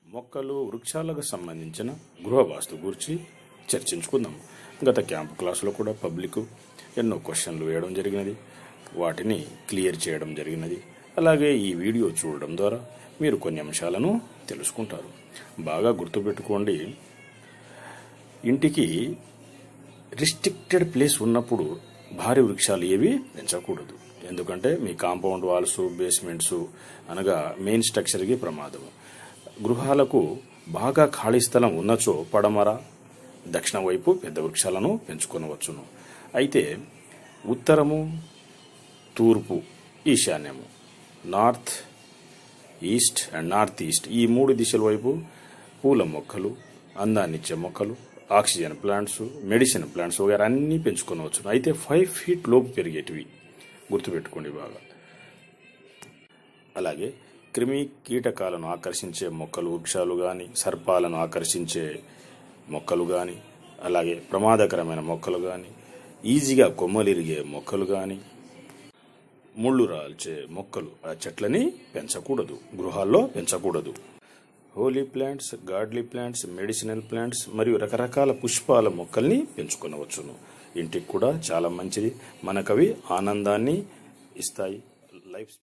మొక్కలు వృక్షాలకు సంబంధించిన గృహ వాస్తు గురించి చర్చించుకుందాం గత క్యాంపు క్లాసులో కూడా పబ్లిక్ ఎన్నో క్వశ్చన్లు వేయడం జరిగినది వాటిని క్లియర్ చేయడం జరిగినది అలాగే ఈ వీడియో చూడడం ద్వారా మీరు కొన్ని అంశాలను తెలుసుకుంటారు బాగా గుర్తుపెట్టుకోండి ఇంటికి రిస్ట్రిక్టెడ్ ప్లేస్ ఉన్నప్పుడు భారీ వృక్షాలు ఏవి పెంచకూడదు ఎందుకంటే మీ కాంపౌండ్ వాల్స్ బేస్మెంట్స్ అనగా మెయిన్ స్ట్రక్చర్కి ప్రమాదం గృహాలకు బాగా ఖాళీ స్థలం ఉన్నచో పడమర దక్షిణ వైపు పెద్ద వృక్షాలను పెంచుకొనవచ్చును అయితే ఉత్తరము తూర్పు ఈశాన్యము north east and north east ఈ మూడు దిశల వైపు పూల మొక్కలు అందాన్నిచ్చే మొక్కలు ఆక్సిజన్ ప్లాంట్స్ మెడిసిన్ ప్లాంట్స్ వగేరా అన్నీ పెంచుకోవచ్చు అయితే ఫైవ్ ఫీట్ లోపు పెరిగేటివి గుర్తుపెట్టుకోండి బాగా అలాగే క్రిమి కీటకాలను ఆకర్షించే మొక్కలు వృక్షాలు కానీ సర్పాలను ఆకర్షించే మొక్కలు కానీ అలాగే ప్రమాదకరమైన మొక్కలు కానీ ఈజీగా కొమ్మలిరిగే మొక్కలు కానీ ముళ్ళు రాల్చే మొక్కలు ఆ చెట్లని పెంచకూడదు గృహాల్లో పెంచకూడదు holy plants godly plants medicinal plants మరియు రకరకాల పుష్పాల మొక్కల్ని పెంచుకొనవచ్చును ఇంటికి కూడా చాలా మంచిది మనకవి ఆనందాన్ని ఇస్తాయి లైఫ్